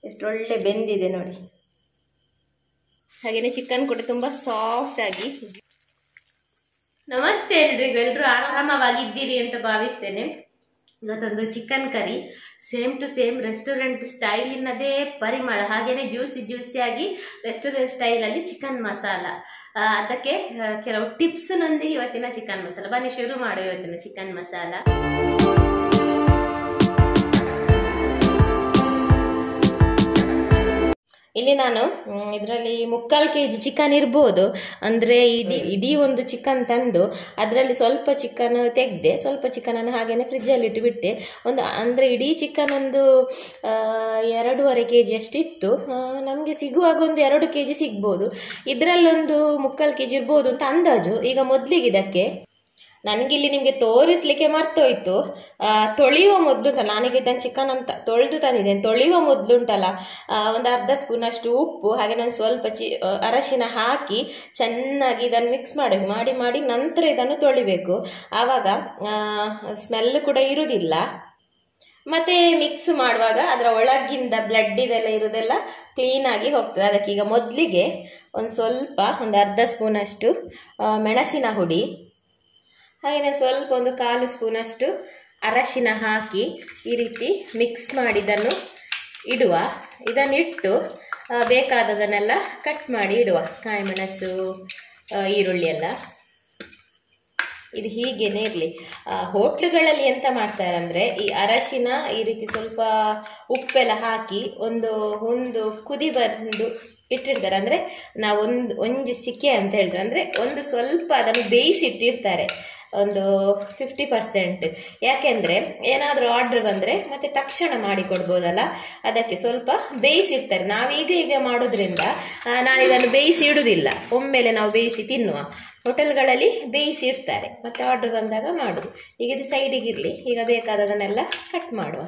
ಎಷ್ಟು ಒಳ್ಳೆ ಬೆಂದಿದೆ ನೋಡಿ ಹಾಗೆಯೇ ಚಿಕನ್ ಕೂಡ ತುಂಬ ಸಾಫ್ಟ್ ಆಗಿ ನಮಸ್ತೆ ಎಲ್ರಿಗೂ ಎಲ್ಲರೂ ಆರಾಮವಾಗಿದ್ದೀರಿ ಅಂತ ಭಾವಿಸ್ತೇನೆ ಇವತ್ತೊಂದು chicken curry same to same restaurant ಸ್ಟೈಲಿನದೇ ಪರಿಮಳ ಹಾಗೇನೆ ಜ್ಯೂಸಿ ಜ್ಯೂಸಿಯಾಗಿ ರೆಸ್ಟೋರೆಂಟ್ ಸ್ಟೈಲಲ್ಲಿ ಚಿಕನ್ ಮಸಾಲ ಆ, ಅದಕ್ಕೆ ಆ, ಕೆಲವು ಟಿಪ್ಸ್ನೊಂದಿಗೆ ಇವತ್ತಿನ ಚಿಕನ್ ಮಸಾಲ ಬನ್ನಿ ಶುರು ಮಾಡುವ ಇವತ್ತಿನ ಚಿಕನ್ ಮಸಾಲ ಇಲ್ಲಿ ನಾನು ಇದರಲ್ಲಿ ಮುಕ್ಕಾಲು ಕೆ ಜಿ ಚಿಕನ್ ಇರ್ಬೋದು ಅಂದರೆ ಇಡೀ ಇಡೀ ಒಂದು ಚಿಕನ್ ತಂದು ಅದರಲ್ಲಿ ಸ್ವಲ್ಪ ಚಿಕನ್ ತೆಗೆದೆ ಸ್ವಲ್ಪ ಚಿಕನನ್ನು ಹಾಗೇನೆ ಫ್ರಿಜ್ಜಲ್ಲಿ ಇಟ್ಟುಬಿಟ್ಟೆ ಒಂದು ಅಂದರೆ ಇಡೀ ಚಿಕನ್ ಒಂದು ಆ, ಎರಡೂವರೆ ಕೆ ಜಿ ಅಷ್ಟಿತ್ತು ನಮಗೆ ಸಿಗುವಾಗ ಒಂದು ಎರಡು ಕೆ ಜಿ ಸಿಗ್ಬೋದು ಇದರಲ್ಲೊಂದು ಮುಕ್ಕಾಲು ಕೆ ಜಿ ಇರ್ಬೋದು ಅಂತ ಅಂದಾಜು ಈಗ ಮೊದಲಿಗೆ ಇದಕ್ಕೆ ನನಗಿಲ್ಲಿ ನಿಮಗೆ ತೋರಿಸ್ಲಿಕ್ಕೆ ಮರ್ತೋಯ್ತು ಆ, ತೊಳೆಯುವ ಮೊದಲುಂಟಲ್ಲ ನಾನೀಗ ಇದನ್ನು ಚಿಕನ್ ಅಂತ ತೊಳೆದು ತಂದಿದ್ದೇನೆ ತೊಳೆಯುವ ಮೊದಲುಂಟಲ್ಲ ಒಂದು ಅರ್ಧ ಸ್ಪೂನ್ ಅಷ್ಟು ಉಪ್ಪು ಹಾಗೆ ನಾನು ಸ್ವಲ್ಪ ಚಿ ಆ, ಅರಶಿನ ಹಾಕಿ ಚೆನ್ನಾಗಿ ಇದನ್ನು ಮಿಕ್ಸ್ ಮಾಡಬೇಕು ಮಾಡಿ ಮಾಡಿ ನಂತರ ಇದನ್ನು ತೊಳಿಬೇಕು ಆವಾಗ ಸ್ಮೆಲ್ ಕೂಡ ಇರುವುದಿಲ್ಲ ಮತ್ತೆ ಮಿಕ್ಸ್ ಮಾಡುವಾಗ ಅದರ ಒಳಗಿಂದ ಬ್ಲಡ್ ಇದೆಲ್ಲ ಇರೋದೆಲ್ಲ ಕ್ಲೀನಾಗಿ ಹೋಗ್ತದೆ ಅದಕ್ಕೆ ಈಗ ಮೊದಲಿಗೆ ಒಂದು ಸ್ವಲ್ಪ ಒಂದು ಅರ್ಧ ಸ್ಪೂನಷ್ಟು ಆ, ಮೆಣಸಿನ ಹುಡಿ ಹಾಗೆಯೇ ಸ್ವಲ್ಪ ಒಂದು ಕಾಲು ಸ್ಪೂನಷ್ಟು ಅರಶಿನ ಹಾಕಿ ಈ ರೀತಿ ಮಿಕ್ಸ್ ಮಾಡಿ ಇದನ್ನು ಇಡುವ ಇದನ್ನಿಟ್ಟು ಆ, ಬೇಕಾದದನ್ನೆಲ್ಲ ಕಟ್ ಮಾಡಿ ಇಡುವ ಕಾಯಿ ಮೆಣಸು ಆ, ಈರುಳ್ಳಿ ಎಲ್ಲ ಇದು ಹೀಗೇನೆ ಇರಲಿ ಹೋಟ್ಲುಗಳಲ್ಲಿ ಎಂತ ಮಾಡ್ತಾರೆ ಅಂದರೆ ಈ ಅರಶಿನ ಈ ರೀತಿ ಸ್ವಲ್ಪ ಉಪ್ಪೆಲ್ಲ ಹಾಕಿ ಒಂದು ಒಂದು ಕುದಿ ಬಂದು ಇಟ್ಟಿರ್ತಾರೆ ಅಂದರೆ ನಾವು ಒಂದು ಒಂಜಿ ಸಿಕ್ಕೆ ಅಂತ ಹೇಳ್ತಾರೆ ಅಂದರೆ ಒಂದು ಸ್ವಲ್ಪ ಅದನ್ನು ಬೇಯಿಸಿಟ್ಟಿರ್ತಾರೆ ಒಂದು ಫಿಫ್ಟಿ ಪರ್ಸೆಂಟ್ ಯಾಕೆಂದರೆ ಏನಾದರೂ ಆರ್ಡ್ರ್ ಬಂದರೆ ಮತ್ತೆ ತಕ್ಷಣ ಮಾಡಿ ಕೊಡ್ಬೋದಲ್ಲ ಅದಕ್ಕೆ ಸ್ವಲ್ಪ ಬೇಯಿಸಿರ್ತಾರೆ ನಾವೀಗ ಈಗ ಮಾಡೋದ್ರಿಂದ ಆ, ನಾನು ಇದನ್ನು ಬೇಯಿಸಿ ಇಡುವುದಿಲ್ಲ ಒಮ್ಮೆಲೆ ನಾವು ಬೇಯಿಸಿ ತಿನ್ನುವ ಹೋಟೆಲ್ಗಳಲ್ಲಿ ಬೇಯಿಸಿ ಇಡ್ತಾರೆ ಮತ್ತೆ ಆರ್ಡರ್ ಬಂದಾಗ ಮಾಡುದು ಈಗ ಇದು ಸೈಡಿಗೆ ಇರಲಿ ಈಗ ಬೇಕಾದದನ್ನೆಲ್ಲ ಕಟ್ ಮಾಡುವ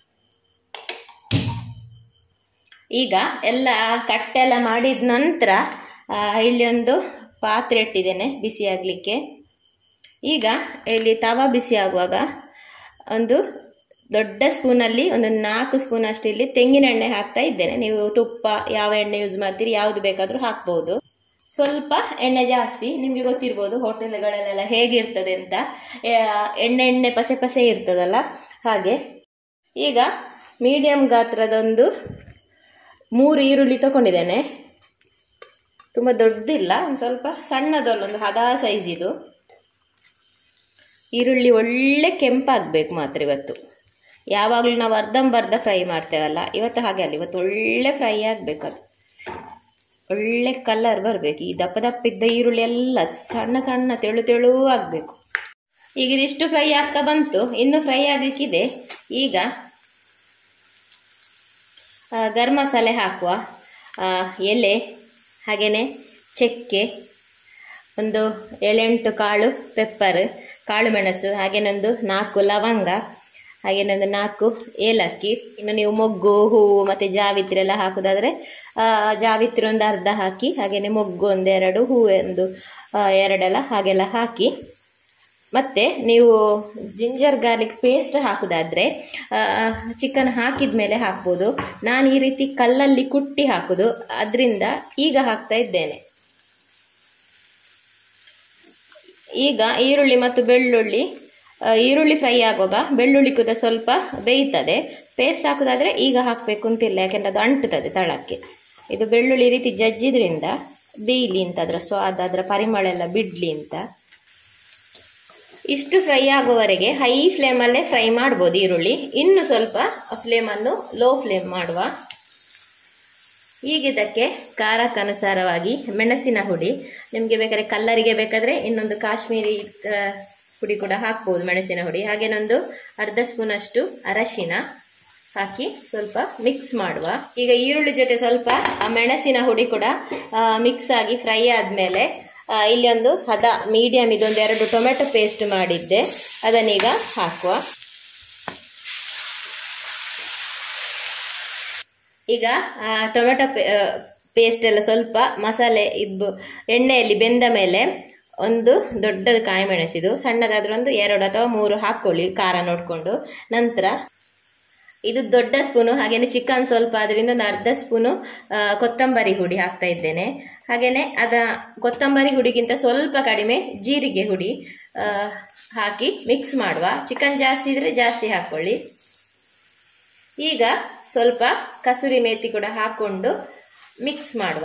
ಈಗ ಎಲ್ಲ ಕಟ್ಟೆಲ್ಲ ಮಾಡಿದ ನಂತರ ಆ, ಇಲ್ಲಿ ಒಂದು ಪಾತ್ರೆ ಇಟ್ಟಿದ್ದೇನೆ ಬಿಸಿ ಆಗಲಿಕ್ಕೆ ಈಗ ಇಲ್ಲಿ ತವ ಬಿಸಿ ಆಗುವಾಗ ಒಂದು ದೊಡ್ಡ ಸ್ಪೂನಲ್ಲಿ ಒಂದು ನಾಲ್ಕು ಸ್ಪೂನ್ ಅಷ್ಟು ಇಲ್ಲಿ ತೆಂಗಿನ ಎಣ್ಣೆ ಹಾಕ್ತಾ ಇದ್ದೇನೆ ನೀವು ತುಪ್ಪ ಯಾವ ಎಣ್ಣೆ ಯೂಸ್ ಮಾಡ್ತೀರಿ ಯಾವುದು ಬೇಕಾದರೂ ಹಾಕ್ಬೋದು ಸ್ವಲ್ಪ ಎಣ್ಣೆ ಜಾಸ್ತಿ ನಿಮಗೆ ಗೊತ್ತಿರ್ಬೋದು ಹೋಟೆಲ್ಗಳಲ್ಲೆಲ್ಲ ಹೇಗಿರ್ತದೆ ಅಂತ ಆ, ಎಣ್ಣೆ ಎಣ್ಣೆ ಪಸೆ ಪಸೆ ಇರ್ತದಲ್ಲ ಹಾಗೆ ಈಗ ಮೀಡಿಯಂ ಗಾತ್ರದೊಂದು ಮೂರು ಈರುಳ್ಳಿ ತಗೊಂಡಿದ್ದೇನೆ ತುಂಬ ದೊಡ್ಡದಿಲ್ಲ ಒಂದು ಸ್ವಲ್ಪ ಸಣ್ಣದಲ್ಲೊಂದು ಹದಾ ಸೈಜ್ ಇದು ಈರುಳ್ಳಿ ಒಳ್ಳೆ ಕೆಂಪಾಗಬೇಕು ಮಾತ್ರ ಇವತ್ತು ಯಾವಾಗಲೂ ನಾವು ಅರ್ಧಂಬರ್ಧ ಫ್ರೈ ಮಾಡ್ತೇವಲ್ಲ ಇವತ್ತು ಹಾಗೆ ಅಲ್ಲ ಇವತ್ತು ಒಳ್ಳೆ ಫ್ರೈ ಆಗಬೇಕು ಅದು ಒಳ್ಳೆ ಕಲರ್ ಬರಬೇಕು ಈ ದಪ್ಪ ದಪ್ಪ ಇದ್ದ ಈರುಳ್ಳಿ ಎಲ್ಲ ಸಣ್ಣ ಸಣ್ಣ ತೆಳು ತೆಳು ಆಗಬೇಕು ಈಗ ಇದಿಷ್ಟು ಫ್ರೈ ಆಗ್ತಾ ಬಂತು ಇನ್ನು ಫ್ರೈ ಆಗಲಿಕ್ಕಿದೆ ಈಗ ಆ, ಗರಂ ಮಸಾಲೆ ಹಾಕುವ ಆ, ಎಲೆ ಹಾಗೆಯೇ ಚಕ್ಕೆ ಒಂದು ಏಳೆಂಟು ಕಾಳು ಪೆಪ್ಪರ್ ಕಾಳು ಮೆಣಸು ಹಾಗೇನೊಂದು ನಾಲ್ಕು ಲವಂಗ ಹಾಗೇನೊಂದು ನಾಲ್ಕು ಏಲಕ್ಕಿ ಇನ್ನು ನೀವು ಮೊಗ್ಗು ಹೂವು ಮತ್ತು ಜಾವಿತ್ರಿ ಎಲ್ಲ ಹಾಕೋದಾದರೆ ಆ, ಜಾವಿತ್ರಿ ಒಂದು ಅರ್ಧ ಹಾಕಿ ಹಾಗೆಯೇ ಮೊಗ್ಗು ಒಂದೆರಡು ಹೂವು ಒಂದು ಆ, ಎರಡೆಲ್ಲ ಹಾಗೆಲ್ಲ ಹಾಕಿ ಮತ್ತು ನೀವು ಜಿಂಜರ್ ಗಾರ್ಲಿಕ್ ಪೇಸ್ಟ್ ಹಾಕೋದಾದರೆ ಚಿಕನ್ ಹಾಕಿದ ಮೇಲೆ ಹಾಕ್ಬೋದು ನಾನು ಈ ರೀತಿ ಕಲ್ಲಲ್ಲಿ ಕುಟ್ಟಿ ಹಾಕೋದು ಅದರಿಂದ ಈಗ ಹಾಕ್ತಾ ಇದ್ದೇನೆ ಈಗ ಈರುಳ್ಳಿ ಮತ್ತು ಬೆಳ್ಳುಳ್ಳಿ ಆ, ಈರುಳ್ಳಿ ಫ್ರೈ ಆಗುವಾಗ ಬೆಳ್ಳುಳ್ಳಿ ಕೂಡ ಸ್ವಲ್ಪ ಬೇಯ್ತದೆ ಪೇಸ್ಟ್ ಹಾಕೋದಾದ್ರೆ ಈಗ ಹಾಕಬೇಕು ಅಂತಿಲ್ಲ ಯಾಕೆಂದ್ರೆ ಅದು ಅಂಟುತ್ತದೆ ತಳಕ್ಕೆ ಇದು ಬೆಳ್ಳುಳ್ಳಿ ಈ ರೀತಿ ಜಜ್ಜಿದ್ರಿಂದ ಬೇಯಲಿ ಅಂತ ಅದರ ಸ್ವಾದ ಅದರ ಪರಿಮಳ ಎಲ್ಲ ಬಿಡ್ಲಿ ಅಂತ ಇಷ್ಟು ಫ್ರೈ ಆಗುವವರೆಗೆ ಹೈ ಫ್ಲೇಮಲ್ಲೇ ಫ್ರೈ ಮಾಡ್ಬೋದು ಈರುಳ್ಳಿ ಇನ್ನು ಸ್ವಲ್ಪ ಫ್ಲೇಮನ್ನು ಲೋ ಫ್ಲೇಮ್ ಮಾಡುವ ಈಗ ಇದಕ್ಕೆ ಖಾರಕ್ಕನುಸಾರವಾಗಿ ಮೆಣಸಿನ ಹುಡಿ ನಿಮಗೆ ಬೇಕಾದ್ರೆ ಕಲ್ಲರಿಗೆ ಬೇಕಾದರೆ ಇನ್ನೊಂದು ಕಾಶ್ಮೀರಿ ಆ, ಹುಡಿ ಕೂಡ ಹಾಕ್ಬೋದು ಮೆಣಸಿನ ಹುಡಿ ಹಾಗೇನೊಂದು ಅರ್ಧ ಸ್ಪೂನ್ ಅಷ್ಟು ಅರಶಿನ ಹಾಕಿ ಸ್ವಲ್ಪ ಮಿಕ್ಸ್ ಮಾಡುವ ಈಗ ಈರುಳ್ಳಿ ಜೊತೆ ಸ್ವಲ್ಪ ಆ ಮೆಣಸಿನ ಹುಡಿ ಕೂಡ ಮಿಕ್ಸ್ ಆಗಿ ಫ್ರೈ ಆದಮೇಲೆ ಇಲ್ಲಿ ಒಂದು ಹದ ಮೀಡಿಯಂ ಇದೊಂದು ಎರಡು ಟೊಮೆಟೊ ಪೇಸ್ಟ್ ಮಾಡಿದ್ದೆ ಅದನ್ನೀಗ ಹಾಕುವ ಈಗ ಆ, ಟೊಮೆಟೊ ಪೇಸ್ಟ್ ಎಲ್ಲ ಸ್ವಲ್ಪ ಮಸಾಲೆ ಇದು ಎಣ್ಣೆಯಲ್ಲಿ ಬೆಂದ ಮೇಲೆ ಒಂದು ದೊಡ್ಡದ ಕಾಯಿ ಮೆಣಸಿದು ಸಣ್ಣದಾದ್ರೆ ಒಂದು ಎರಡು ಅಥವಾ ಮೂರು ಹಾಕ್ಕೊಳ್ಳಿ ಖಾರ ನೋಡಿಕೊಂಡು ನಂತರ ಇದು ದೊಡ್ಡ ಸ್ಪೂನು ಹಾಗೇನೆ ಚಿಕನ್ ಸ್ವಲ್ಪ ಅದರಿಂದ ಒಂದು ಅರ್ಧ ಸ್ಪೂನು ಆ, ಕೊತ್ತಂಬರಿ ಹುಡಿ ಹಾಕ್ತಾ ಇದ್ದೇನೆ ಹಾಗೇನೆ ಅದ ಕೊತ್ತಂಬರಿ ಹುಡಿಗಿಂತ ಸ್ವಲ್ಪ ಕಡಿಮೆ ಜೀರಿಗೆ ಹುಡಿ ಆ, ಹಾಕಿ ಮಿಕ್ಸ್ ಮಾಡುವ ಚಿಕನ್ ಜಾಸ್ತಿ ಇದ್ರೆ ಜಾಸ್ತಿ ಹಾಕೊಳ್ಳಿ ಈಗ ಸ್ವಲ್ಪ ಕಸೂರಿ ಮೇಥಿ ಕೂಡ ಹಾಕೊಂಡು ಮಿಕ್ಸ್ ಮಾಡುವ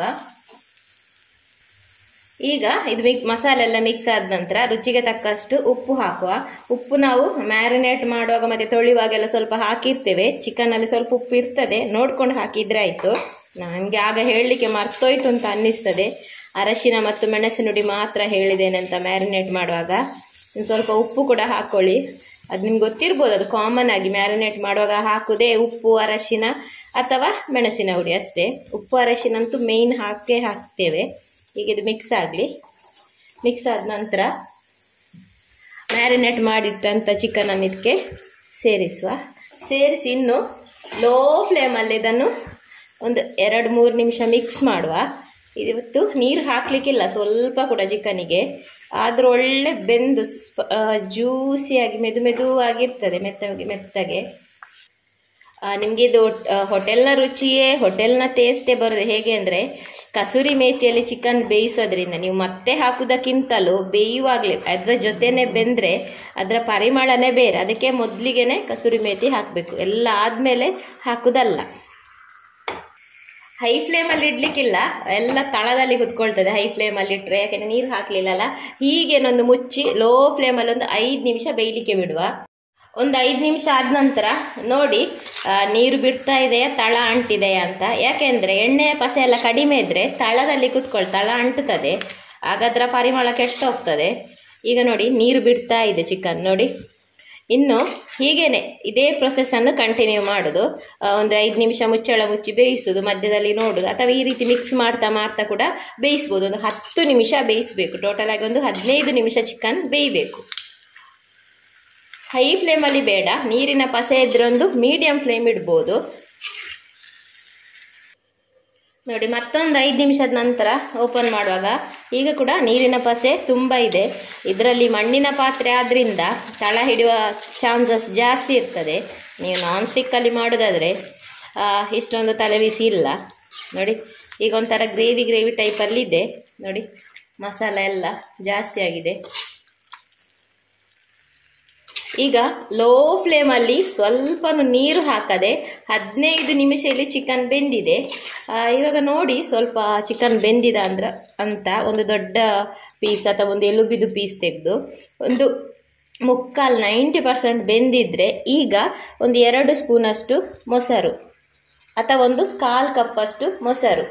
ಈಗ ಇದು ಮಿಕ್ ಮಸಾಲೆ ಎಲ್ಲ ಮಿಕ್ಸ್ ಆದ ನಂತರ ರುಚಿಗೆ ತಕ್ಕಷ್ಟು ಉಪ್ಪು ಹಾಕುವ ಉಪ್ಪು ನಾವು ಮ್ಯಾರಿನೇಟ್ ಮಾಡುವಾಗ ಮತ್ತೆ ತೊಳೆಯುವಾಗೆಲ್ಲ ಸ್ವಲ್ಪ ಹಾಕಿರ್ತೇವೆ ಚಿಕನ್ ಅಲ್ಲಿ ಸ್ವಲ್ಪ ಉಪ್ಪು ಇರ್ತದೆ ನೋಡ್ಕೊಂಡು ಹಾಕಿದ್ರೆ ಆಯ್ತು ನನಗೆ ಆಗ ಹೇಳಲಿಕ್ಕೆ ಮರ್ತೋಯ್ತು ಅಂತ ಅನ್ನಿಸ್ತದೆ ಅರಶಿನ ಮತ್ತು ಮೆಣಸಿನ ಹುಡಿ ಮಾತ್ರ ಹೇಳಿದ್ದೇನೆ ಅಂತ ಮ್ಯಾರಿನೇಟ್ ಮಾಡುವಾಗ ಇನ್ನು ಸ್ವಲ್ಪ ಉಪ್ಪು ಕೂಡ ಹಾಕೊಳ್ಳಿ ಅದು ನಿಮ್ಗೆ ಗೊತ್ತಿರ್ಬೋದು ಅದು ಕಾಮನ್ ಆಗಿ ಮ್ಯಾರಿನೇಟ್ ಮಾಡುವಾಗ ಹಾಕುದೇ ಉಪ್ಪು ಅರಶಿನ ಅಥವಾ ಮೆಣಸಿನ ಹುಡಿ ಅಷ್ಟೇ ಉಪ್ಪು ಅರಶಿನ ಅಂತೂ ಮೇಯ್ನ್ ಹಾಕೇ ಹಾಕ್ತೇವೆ ಈಗ ಇದು ಮಿಕ್ಸ್ ಆಗಲಿ ಮಿಕ್ಸ್ ಆದ ನಂತರ ಮ್ಯಾರಿನೇಟ್ ಮಾಡಿಟ್ಟಂಥ ಚಿಕನನ್ನು ಇದಕ್ಕೆ ಸೇರಿಸುವ ಸೇರಿಸಿ ಇನ್ನು ಲೋ ಫ್ಲೇಮಲ್ಲಿ ಇದನ್ನು ಒಂದು ಎರಡು ಮೂರು ನಿಮಿಷ ಮಿಕ್ಸ್ ಮಾಡುವ ಇವತ್ತು ನೀರು ಹಾಕಲಿಕ್ಕಿಲ್ಲ ಸ್ವಲ್ಪ ಕೂಡ ಚಿಕನಿಗೆ ಆದರೂ ಒಳ್ಳೆ ಬೆಂದು ಸ್ಪ ಜ್ಯೂಸಿಯಾಗಿ ಮೆದು ಮೆದುವಾಗಿರ್ತದೆ ಮೆತ್ತಗೆ ಮೆತ್ತಗೆ ನಿಮಗೆ ಇದು ಹೋಟೆಲ್ನ ರುಚಿಯೇ ಹೋಟೆಲ್ನ ಟೇಸ್ಟೇ ಬರೋದು ಹೇಗೆ ಅಂದರೆ ಕಸೂರಿ ಮೇಥಿಯಲ್ಲಿ ಚಿಕನ್ ಬೇಯಿಸೋದ್ರಿಂದ ನೀವು ಮತ್ತೆ ಹಾಕುವುದಕ್ಕಿಂತಲೂ ಬೇಯುವಾಗಲೇ ಅದರ ಜೊತೆನೆ ಬೆಂದರೆ ಅದರ ಪರಿಮಳನೇ ಬೇರೆ ಅದಕ್ಕೆ ಮೊದಲಿಗೆನೆ ಕಸೂರಿ ಮೇಥಿ ಹಾಕಬೇಕು ಎಲ್ಲ ಆದಮೇಲೆ ಹಾಕುದಲ್ಲ ಹೈ ಫ್ಲೇಮಲ್ಲಿ ಇಡ್ಲಿಕ್ಕಿಲ್ಲ ಎಲ್ಲ ತಳದಲ್ಲಿ ಕುತ್ಕೊಳ್ತದೆ ಹೈ ಫ್ಲೇಮಲ್ಲಿ ಇಟ್ಟರೆ ಯಾಕೆಂದರೆ ನೀರು ಹಾಕಲಿಲ್ಲಲ್ಲ ಹೀಗೇನೊಂದು ಮುಚ್ಚಿ ಲೋ ಫ್ಲೇಮಲ್ಲಿ ಒಂದು ಐದು ನಿಮಿಷ ಬೇಯಲಿಕ್ಕೆ ಬಿಡುವ ಒಂದು ಐದು ನಿಮಿಷ ಆದ ನಂತರ ನೋಡಿ ಆ, ನೀರು ಬಿಡ್ತಾ ಇದೆಯಾ ತಳ ಅಂಟಿದೆಯಾ ಅಂತ ಯಾಕೆಂದರೆ ಎಣ್ಣೆಯ ಪಸೆ ಎಲ್ಲ ಕಡಿಮೆ ಇದ್ದರೆ ತಳದಲ್ಲಿ ಕುತ್ಕೊಳ್ಳಿ ತಳ ಅಂಟುತ್ತದೆ ಆಗ ಅದರ ಪರಿಮಳ ಕೆಟ್ಟೋಗ್ತದೆ ಈಗ ನೋಡಿ ನೀರು ಬಿಡ್ತಾ ಇದೆ ಚಿಕನ್ ನೋಡಿ ಇನ್ನು ಹೀಗೇನೆ ಇದೇ ಪ್ರೊಸೆಸ್ಸನ್ನು ಕಂಟಿನ್ಯೂ ಮಾಡೋದು ಆ, ಒಂದು ಐದು ನಿಮಿಷ ಮುಚ್ಚಳ ಮುಚ್ಚಿ ಬೇಯಿಸೋದು ಮಧ್ಯದಲ್ಲಿ ನೋಡೋದು ಅಥವಾ ಈ ರೀತಿ ಮಿಕ್ಸ್ ಮಾಡ್ತಾ ಮಾಡ್ತಾ ಕೂಡ ಬೇಯಿಸ್ಬೋದು ಒಂದು ಹತ್ತು ನಿಮಿಷ ಬೇಯಿಸಬೇಕು ಟೋಟಲ್ ಆಗಿ ಒಂದು ಹದಿನೈದು ನಿಮಿಷ ಚಿಕನ್ ಬೇಯಬೇಕು ಹೈ ಫ್ಲೇಮಲ್ಲಿ ಬೇಡ ನೀರಿನ ಪಸೆ ಇದ್ರೆ ಒಂದು ಮೀಡಿಯಂ ಫ್ಲೇಮ್ ಇಡ್ಬೋದು ನೋಡಿ ಮತ್ತೊಂದು ಐದು ನಿಮಿಷದ ನಂತರ ಓಪನ್ ಮಾಡುವಾಗ ಈಗ ಕೂಡ ನೀರಿನ ಪಸೆ ತುಂಬ ಇದೆ ಇದರಲ್ಲಿ ಮಣ್ಣಿನ ಪಾತ್ರೆ ಆದ್ರಿಂದ ತಳ ಹಿಡಿಯುವ ಚಾನ್ಸಸ್ ಜಾಸ್ತಿ ಇರ್ತದೆ ನೀವು ನಾನ್ ಸ್ಟಿಕ್ಕಲ್ಲಿ ಮಾಡೋದಾದರೆ ಇಷ್ಟೊಂದು ತಲೆಬಿಸಿ ಇಲ್ಲ ನೋಡಿ ಈಗ ಒಂಥರ ಗ್ರೇವಿ ಗ್ರೇವಿ ಟೈಪಲ್ಲಿ ಇದೆ ನೋಡಿ ಮಸಾಲ ಎಲ್ಲ ಜಾಸ್ತಿ ಆಗಿದೆ ಈಗ ಲೋ ಫ್ಲೇಮಲ್ಲಿ ಸ್ವಲ್ಪ ನೀರು ಹಾಕದೆ ಹದಿನೈದು ನಿಮಿಷ ಇಲ್ಲಿ ಚಿಕನ್ ಬೆಂದಿದೆ ಆ, ಇವಾಗ ನೋಡಿ ಸ್ವಲ್ಪ ಚಿಕನ್ ಬೆಂದಿದ ಅಂದ್ರ ಅಂತ ಒಂದು ದೊಡ್ಡ ಪೀಸ್ ಅಥವಾ ಒಂದು ಎಲುಬಿದು ಪೀಸ್ ತೆಗೆದು ಒಂದು ಮುಕ್ಕಾಲು ನೈಂಟಿ ಪರ್ಸೆಂಟ್ ಬೆಂದಿದ್ರೆ ಈಗ ಒಂದು ಎರಡು ಸ್ಪೂನಷ್ಟು ಮೊಸರು ಅಥವಾ ಒಂದು ಕಾಲು ಕಪ್ಪಷ್ಟು ಮೊಸರು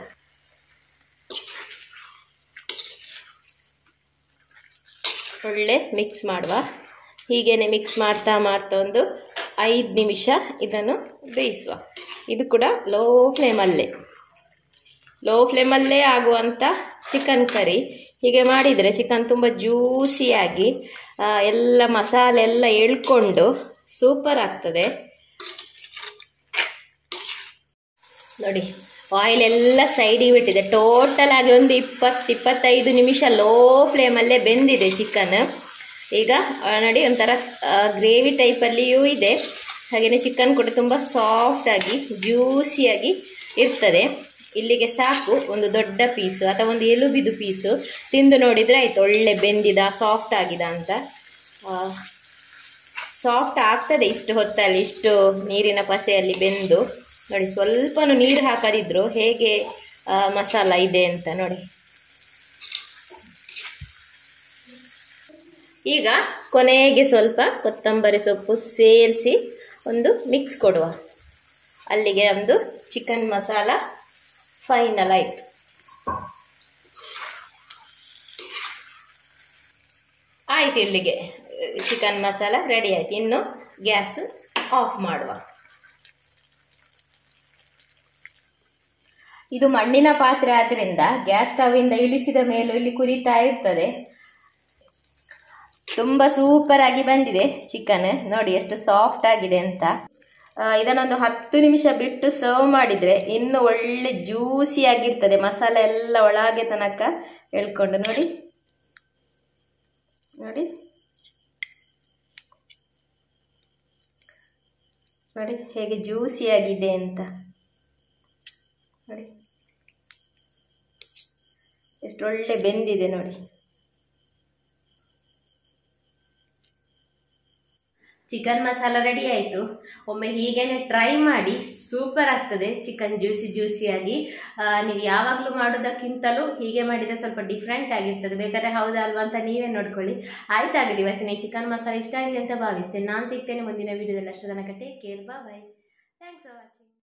ಒಳ್ಳೆ ಮಿಕ್ಸ್ ಮಾಡುವ ಹೀಗೇನೆ ಮಿಕ್ಸ್ ಮಾಡ್ತಾ ಮಾಡ್ತಾ ಒಂದು ಐದು ನಿಮಿಷ ಇದನ್ನು ಬೇಯಿಸುವ ಇದು ಕೂಡ ಲೋ ಫ್ಲೇಮಲ್ಲೇ ಲೋ ಫ್ಲೇಮಲ್ಲೇ ಆಗುವಂಥ ಚಿಕನ್ ಕರಿ ಹೀಗೆ ಮಾಡಿದರೆ ಚಿಕನ್ ತುಂಬ ಜ್ಯೂಸಿಯಾಗಿ ಆ, ಎಲ್ಲ ಮಸಾಲೆ ಎಲ್ಲ ಎಳ್ಕೊಂಡು ಸೂಪರ್ ಆಗ್ತದೆ ನೋಡಿ ಆಯಿಲ್ ಎಲ್ಲ ಸೈಡಿಗೆ ಬಿಟ್ಟಿದೆ ಟೋಟಲ್ ಆಗಿ ಒಂದು ಇಪ್ಪತ್ತು ಇಪ್ಪತ್ತೈದು ನಿಮಿಷ ಲೋ ಫ್ಲೇಮಲ್ಲೇ ಬೆಂದಿದೆ ಚಿಕನ್ ಈಗ ಆ, ನೋಡಿ ಒಂಥರ ಗ್ರೇವಿ ಟೈಪಲ್ಲಿಯೂ ಇದೆ ಹಾಗೆಯೇ ಚಿಕನ್ ಕೂಡ ತುಂಬ ಸಾಫ್ಟಾಗಿ ಜ್ಯೂಸಿಯಾಗಿ ಇರ್ತದೆ ಇಲ್ಲಿಗೆ ಸಾಕು ಒಂದು ದೊಡ್ಡ ಪೀಸು ಅಥವಾ ಒಂದು ಎಲುಬಿದು ಪೀಸು ತಿಂದು ನೋಡಿದರೆ ಆಯ್ತು ಒಳ್ಳೆ ಬೆಂದಿದ ಸಾಫ್ಟ್ ಆಗಿದೆ ಅಂತ ಸಾಫ್ಟ್ ಆಗ್ತದೆ ಇಷ್ಟು ಹೊತ್ತಲ್ಲಿ ಇಷ್ಟು ನೀರಿನ ಪಸೆಯಲ್ಲಿ ಬೆಂದು ನೋಡಿ ಸ್ವಲ್ಪನೂ ನೀರು ಹಾಕದಿದ್ರು ಹೇಗೆ ಆ, ಮಸಾಲ ಇದೆ ಅಂತ ನೋಡಿ ಈಗ ಕೊನೆಗೆ ಸ್ವಲ್ಪ ಕೊತ್ತಂಬರಿ ಸೊಪ್ಪು ಸೇರಿಸಿ ಒಂದು ಮಿಕ್ಸ್ ಕೊಡುವ ಅಲ್ಲಿಗೆ ಒಂದು ಚಿಕನ್ ಮಸಾಲ ಫೈನಲ್ ಆಯಿತು ಆಯ್ತು ಇಲ್ಲಿಗೆ ಚಿಕನ್ ಮಸಾಲ ರೆಡಿ ಆಯ್ತು ಇನ್ನು ಗ್ಯಾಸ್ ಆಫ್ ಮಾಡುವ ಇದು ಮಣ್ಣಿನ ಪಾತ್ರೆ ಆದ್ರಿಂದ ಗ್ಯಾಸ್ ಸ್ಟವ್ ಇಂದ ಇಳಿಸಿದ ಮೇಲೂ ಇಲ್ಲಿ ಕುದೀತಾ ಇರ್ತದೆ ತುಂಬಾ ಸೂಪರ್ ಆಗಿ ಬಂದಿದೆ ಚಿಕನ್ ನೋಡಿ ಎಷ್ಟು ಸಾಫ್ಟ್ ಆಗಿದೆ ಅಂತ ಆ, ಇದನ್ನೊಂದು ಹತ್ತು ನಿಮಿಷ ಬಿಟ್ಟು ಸರ್ವ್ ಮಾಡಿದ್ರೆ ಇನ್ನು ಒಳ್ಳೆ ಜ್ಯೂಸಿ ಆಗಿರ್ತದೆ ಮಸಾಲೆ ಎಲ್ಲ ಒಳಗೆ ತನಕ ಎಳ್ಕೊಂಡು ನೋಡಿ ನೋಡಿ ನೋಡಿ ಹೇಗೆ ಜ್ಯೂಸಿ ಆಗಿದೆ ಅಂತ ನೋಡಿ ಎಷ್ಟು ಒಳ್ಳೆ ಬೆಂದಿದೆ ನೋಡಿ ಚಿಕನ್ ಮಸಾಲ ರೆಡಿ ಆಯಿತು ಒಮ್ಮೆ ಹೀಗೇನೆ ಟ್ರೈ ಮಾಡಿ ಸೂಪರ್ ಆಗ್ತದೆ ಚಿಕನ್ ಜ್ಯೂಸಿ ಜ್ಯೂಸಿಯಾಗಿ ನೀವು ಯಾವಾಗಲೂ ಮಾಡೋದಕ್ಕಿಂತಲೂ ಹೀಗೆ ಮಾಡಿದರೆ ಸ್ವಲ್ಪ ಡಿಫ್ರೆಂಟ್ ಆಗಿರ್ತದೆ ಬೇಕಾದ್ರೆ ಹೌದಾ ಅಲ್ವಾ ಅಂತ ನೀವೇ ನೋಡ್ಕೊಳ್ಳಿ ಆಯ್ತಾಗಲಿ ಇವತ್ತಿನ ಈ ಚಿಕನ್ ಮಸಾಲ ಇಷ್ಟ ಆಗಿದೆ ಅಂತ ಭಾವಿಸ್ತೇನೆ ನಾನು ಸಿಗ್ತೇನೆ ಮುಂದಿನ ವೀಡಿಯೋದಲ್ಲಿ ಅಷ್ಟು ತನಕ ಟೇಕ್ ಕೇರ್ ಬಾ ಬೈ ಥ್ಯಾಂಕ್ಸ್ ಫಾರ್ ವಾಚಿಂಗ್